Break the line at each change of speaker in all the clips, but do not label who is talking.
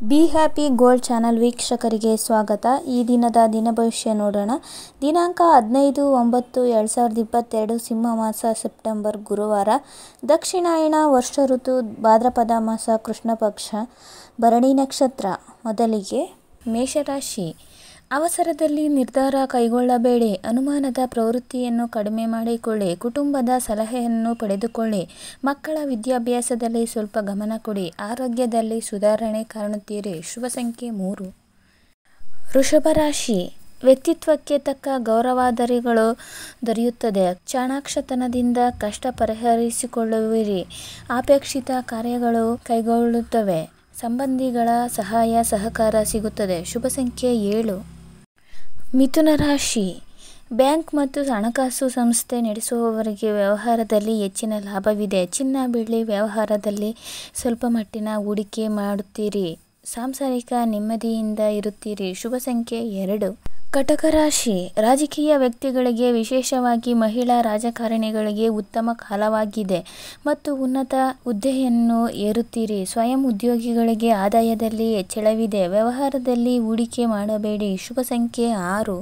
be happy gold channel ವೀಕ್ಷಕರಿಗೆ ಸ್ವಾಗತ ಈ ದಿನದ ದಿನಭವಿಷ್ಯ ನೋಡೋಣ ದಿನಾಂಕ ಹದಿನೈದು ಒಂಬತ್ತು ಎರಡು ಸಾವಿರದ ಇಪ್ಪತ್ತೆರಡು ಸಿಂಹ ಮಾಸ ಸೆಪ್ಟೆಂಬರ್ ಗುರುವಾರ ದಕ್ಷಿಣಾಯಣ ವರ್ಷ ಋತು ಭಾದ್ರಪದ ಮಾಸ ಕೃಷ್ಣ ಪಕ್ಷ ಭರಣಿ ನಕ್ಷತ್ರ ಮೊದಲಿಗೆ ಮೇಷರಾಶಿ ಅವಸರದಲ್ಲಿ ನಿರ್ಧಾರ ಕೈಗೊಳ್ಳಬೇಡಿ ಅನುಮಾನದ ಪ್ರವೃತ್ತಿಯನ್ನು ಕಡಿಮೆ ಮಾಡಿಕೊಳ್ಳಿ ಕುಟುಂಬದ ಸಲಹೆಯನ್ನು ಪಡೆದುಕೊಳ್ಳಿ ಮಕ್ಕಳ ವಿದ್ಯಾಭ್ಯಾಸದಲ್ಲಿ ಸ್ವಲ್ಪ ಗಮನ ಕೊಡಿ ಆರೋಗ್ಯದಲ್ಲಿ ಸುಧಾರಣೆ ಕಾಣುತ್ತೀರಿ ಶುಭ ಸಂಖ್ಯೆ ಮೂರು ವೃಷಭ ರಾಶಿ ವ್ಯಕ್ತಿತ್ವಕ್ಕೆ ತಕ್ಕ ಗೌರವಾದರಿಗಳು ದೊರೆಯುತ್ತದೆ ಚಾಣಾಕ್ಷತನದಿಂದ ಕಷ್ಟ ಪರಿಹರಿಸಿಕೊಳ್ಳುವಿರಿ ಅಪೇಕ್ಷಿತ ಕಾರ್ಯಗಳು ಕೈಗೊಳ್ಳುತ್ತವೆ ಸಂಬಂಧಿಗಳ ಸಹಾಯ ಸಹಕಾರ ಸಿಗುತ್ತದೆ ಶುಭ ಸಂಖ್ಯೆ ಏಳು ಮಿಥುನ ರಾಶಿ ಬ್ಯಾಂಕ್ ಮತ್ತು ಹಣಕಾಸು ಸಂಸ್ಥೆ ನಡೆಸುವವರಿಗೆ ವ್ಯವಹಾರದಲ್ಲಿ ಹೆಚ್ಚಿನ ಲಾಭವಿದೆ ಚಿನ್ನ ಬೆಳ್ಳಿ ವ್ಯವಹಾರದಲ್ಲಿ ಸ್ವಲ್ಪ ಮಟ್ಟಿನ ಹೂಡಿಕೆ ಮಾಡುತ್ತೀರಿ ಸಾಂಸಾರಿಕ ನೆಮ್ಮದಿಯಿಂದ ಇರುತ್ತೀರಿ ಶುಭ ಸಂಖ್ಯೆ ಎರಡು ಕಟಕ ರಾಶಿ ರಾಜಕೀಯ ವ್ಯಕ್ತಿಗಳಿಗೆ ವಿಶೇಷವಾಗಿ ಮಹಿಳಾ ರಾಜಕಾರಣಿಗಳಿಗೆ ಉತ್ತಮ ಕಾಲವಾಗಿದೆ ಮತ್ತು ಉನ್ನತ ಹುದ್ದೆಯನ್ನು ಏರುತ್ತೀರಿ ಸ್ವಯಂ ಉದ್ಯೋಗಿಗಳಿಗೆ ಆದಾಯದಲ್ಲಿ ಹೆಚ್ಚಳವಿದೆ ವ್ಯವಹಾರದಲ್ಲಿ ಹೂಡಿಕೆ ಮಾಡಬೇಡಿ ಶುಭ ಸಂಖ್ಯೆ ಆರು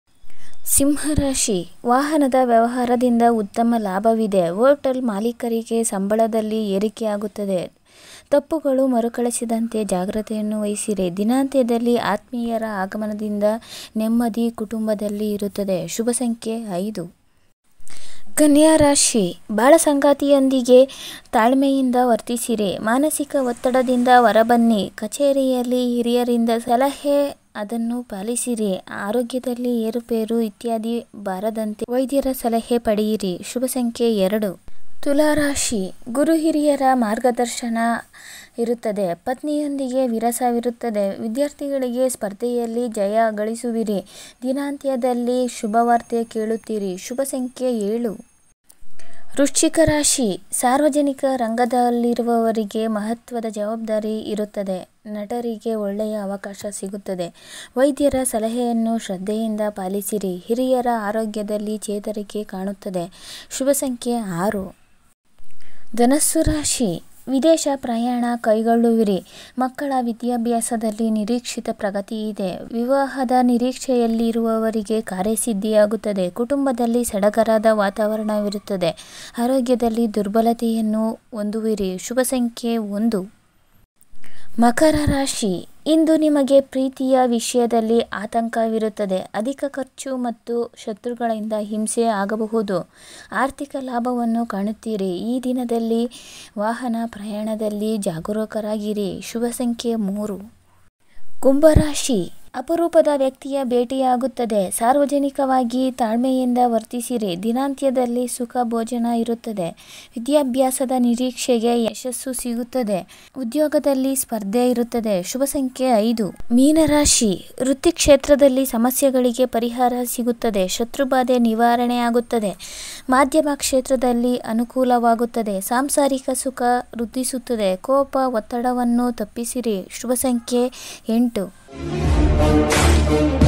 ಸಿಂಹರಾಶಿ ವಾಹನದ ವ್ಯವಹಾರದಿಂದ ಉತ್ತಮ ಲಾಭವಿದೆ ಹೋಟೆಲ್ ಮಾಲೀಕರಿಗೆ ಸಂಬಳದಲ್ಲಿ ಏರಿಕೆಯಾಗುತ್ತದೆ ತಪ್ಪುಗಳು ಮರುಕಳಿಸಿದಂತೆ ಜಾಗ್ರತೆಯನ್ನು ವಹಿಸಿರಿ ದಿನಾಂತ್ಯದಲ್ಲಿ ಆತ್ಮೀಯರ ಆಗಮನದಿಂದ ನೆಮ್ಮದಿ ಕುಟುಂಬದಲ್ಲಿ ಇರುತ್ತದೆ ಶುಭ ಸಂಖ್ಯೆ ಐದು ಕನ್ಯಾ ರಾಶಿ ಬಾಳ ಸಂಗಾತಿಯೊಂದಿಗೆ ತಾಳ್ಮೆಯಿಂದ ವರ್ತಿಸಿರಿ ಮಾನಸಿಕ ಒತ್ತಡದಿಂದ ಹೊರಬನ್ನಿ ಕಚೇರಿಯಲ್ಲಿ ಹಿರಿಯರಿಂದ ಸಲಹೆ ಅದನ್ನು ಪಾಲಿಸಿರಿ ಆರೋಗ್ಯದಲ್ಲಿ ಏರುಪೇರು ಇತ್ಯಾದಿ ಬಾರದಂತೆ ವೈದ್ಯರ ಸಲಹೆ ಪಡೆಯಿರಿ ಶುಭ ಸಂಖ್ಯೆ ಎರಡು ತುಲಾರಾಶಿ ಗುರು ಹಿರಿಯರ ಮಾರ್ಗದರ್ಶನ ಇರುತ್ತದೆ ಪತ್ನಿಯೊಂದಿಗೆ ವಿರಸವಿರುತ್ತದೆ ವಿದ್ಯಾರ್ಥಿಗಳಿಗೆ ಸ್ಪರ್ಧೆಯಲ್ಲಿ ಜಯ ಗಳಿಸುವಿರಿ ದಿನಾಂತ್ಯದಲ್ಲಿ ಶುಭವಾರ್ತೆ ಕೇಳುತ್ತೀರಿ ಶುಭ ಸಂಖ್ಯೆ ಏಳು ವೃಶ್ಚಿಕ ರಾಶಿ ಸಾರ್ವಜನಿಕ ರಂಗದಲ್ಲಿರುವವರಿಗೆ ಮಹತ್ವದ ಜವಾಬ್ದಾರಿ ಇರುತ್ತದೆ ನಟರಿಗೆ ಒಳ್ಳೆಯ ಅವಕಾಶ ಸಿಗುತ್ತದೆ ವೈದ್ಯರ ಸಲಹೆಯನ್ನು ಶ್ರದ್ಧೆಯಿಂದ ಪಾಲಿಸಿರಿ ಹಿರಿಯರ ಆರೋಗ್ಯದಲ್ಲಿ ಚೇತರಿಕೆ ಕಾಣುತ್ತದೆ ಶುಭ ಸಂಖ್ಯೆ ಆರು ಧನಸ್ಸು ರಾಶಿ ವಿದೇಶ ಪ್ರಯಾಣ ಕೈಗೊಳ್ಳುವಿರಿ ಮಕ್ಕಳ ವಿದ್ಯಾಭ್ಯಾಸದಲ್ಲಿ ನಿರೀಕ್ಷಿತ ಪ್ರಗತಿ ಇದೆ ವಿವಾಹದ ನಿರೀಕ್ಷೆಯಲ್ಲಿರುವವರಿಗೆ ಕಾರ್ಯಸಿದ್ಧಿಯಾಗುತ್ತದೆ ಕುಟುಂಬದಲ್ಲಿ ಸಡಗರದ ವಾತಾವರಣವಿರುತ್ತದೆ ಆರೋಗ್ಯದಲ್ಲಿ ದುರ್ಬಲತೆಯನ್ನು ಹೊಂದುವಿರಿ ಶುಭ ಸಂಖ್ಯೆ ಒಂದು ಮಕರ ರಾಶಿ ಇಂದು ನಿಮಗೆ ಪ್ರೀತಿಯ ವಿಷಯದಲ್ಲಿ ಆತಂಕವಿರುತ್ತದೆ ಅಧಿಕ ಖರ್ಚು ಮತ್ತು ಶತ್ರುಗಳಿಂದ ಹಿಂಸೆ ಆಗಬಹುದು ಆರ್ಥಿಕ ಲಾಭವನ್ನು ಕಾಣುತ್ತೀರಿ ಈ ದಿನದಲ್ಲಿ ವಾಹನ ಪ್ರಯಾಣದಲ್ಲಿ ಜಾಗರೂಕರಾಗಿರಿ ಶುಭ ಸಂಖ್ಯೆ ಮೂರು ಕುಂಭರಾಶಿ ಅಪರೂಪದ ವ್ಯಕ್ತಿಯ ಭೇಟಿಯಾಗುತ್ತದೆ ಸಾರ್ವಜನಿಕವಾಗಿ ತಾಳ್ಮೆಯಿಂದ ವರ್ತಿಸಿರಿ ದಿನಾಂತ್ಯದಲ್ಲಿ ಸುಖ ಭೋಜನ ಇರುತ್ತದೆ ವಿದ್ಯಾಭ್ಯಾಸದ ನಿರೀಕ್ಷೆಗೆ ಯಶಸ್ಸು ಸಿಗುತ್ತದೆ ಉದ್ಯೋಗದಲ್ಲಿ ಸ್ಪರ್ಧೆ ಇರುತ್ತದೆ ಶುಭ ಸಂಖ್ಯೆ ಐದು ಮೀನರಾಶಿ ವೃತ್ತಿ ಕ್ಷೇತ್ರದಲ್ಲಿ ಸಮಸ್ಯೆಗಳಿಗೆ ಪರಿಹಾರ ಸಿಗುತ್ತದೆ ಶತ್ರುಬಾಧೆ ನಿವಾರಣೆಯಾಗುತ್ತದೆ ಮಾಧ್ಯಮ ಕ್ಷೇತ್ರದಲ್ಲಿ ಅನುಕೂಲವಾಗುತ್ತದೆ ಸಾಂಸಾರಿಕ ಸುಖ ವೃದ್ಧಿಸುತ್ತದೆ ಕೋಪ ಒತ್ತಡವನ್ನು ತಪ್ಪಿಸಿರಿ ಶುಭ ಸಂಖ್ಯೆ ಎಂಟು